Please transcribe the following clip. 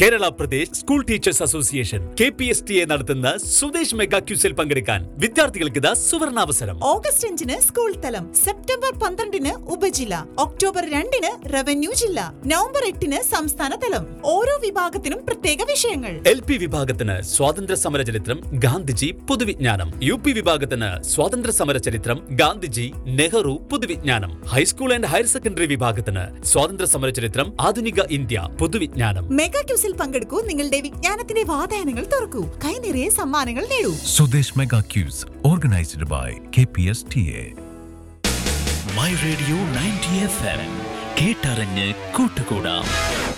Kerala Pradesh school teachers association K P S T A നടത്തുന്ന Swadesh mega ക്യൂസിൽ പങ്കെടുക്കാൻ വിദ്യാർത്ഥികൾക്ക് ഇതാ സുവർണാവസരം ഓഗസ്റ്റ് അഞ്ചിന് സ്കൂൾ തലം സെപ്റ്റംബർ പന്ത്രണ്ടിന് ഉപജില്ല ഒക്ടോബർ രണ്ടിന് റവന്യൂ ജില്ല നവംബർ എട്ടിന് സംസ്ഥാന തലം ഓരോ വിഭാഗത്തിനും പ്രത്യേക വിഷയങ്ങൾ എൽ പി വിഭാഗത്തിന് സ്വാതന്ത്ര്യ സമര ചരിത്രം ഗാന്ധിജി പൊതുവിജ്ഞാനം യു പി വിഭാഗത്തിന് സ്വാതന്ത്ര്യ സമര ചരിത്രം ഗാന്ധിജി നെഹ്റു പൊതുവിജ്ഞാനം ഹൈസ്കൂൾ ആൻഡ് ഹയർ സെക്കൻഡറി വിഭാഗത്തിന് സ്വാതന്ത്ര്യ സമര ചരിത്രം ആധുനിക ഇന്ത്യ പൊതുവിജ്ഞാനം മെഗാ ക്യൂസിൽ പങ്കെടുക്കൂ നിങ്ങളുടെ വിജ്ഞാനത്തിന്റെ വാതായനങ്ങൾ തുറക്കൂ കൈനിറയെ സമ്മാനങ്ങൾ നേടൂ Sudesh Mega Quiz, organized by KPSTA. My radio ninety F M കേട്ടറിഞ്ഞ് കൂട്ടുകൂടാം